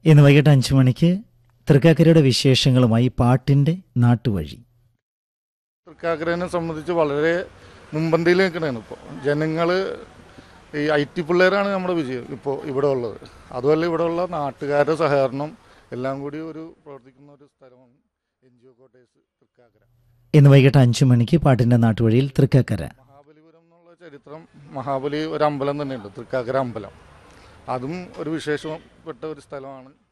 ഇന്ന് വൈകിട്ട് അഞ്ചു മണിക്ക് തൃക്കാക്കരയുടെ വിശേഷങ്ങളുമായി പാട്ടിന്റെ നാട്ടുവഴി തൃക്കാക്കരനെ സംബന്ധിച്ച് വളരെ മുൻപന്തിയിൽ നിൽക്കണതാണ് ഇപ്പോൾ ജനങ്ങൾ ഈ ഐ ടി പിള്ളേരാണ് നമ്മുടെ വിജയം ഇപ്പോൾ ഇവിടെ ഉള്ളത് അതുമല്ല ഇവിടെ ഉള്ള നാട്ടുകാരുടെ സഹകരണം എല്ലാം കൂടി ഒരു പ്രവർത്തിക്കുന്ന ഒരു സ്ഥലമാണ് N G O quarters Thrikkakara ഇന്ന് വൈകിട്ട് അഞ്ചു മണിക്ക് പാട്ടിന്റെ നാട്ടുവഴിയിൽ തൃക്കാക്കര മഹാബലിപുരം എന്നുള്ള ചരിത്രം മഹാബലി ഒരു അമ്പലം തന്നെയുണ്ട് തൃക്കാക്കര അമ്പലം അതും ഒരു വിശേഷപ്പെട്ട ഒരു സ്ഥലമാണ്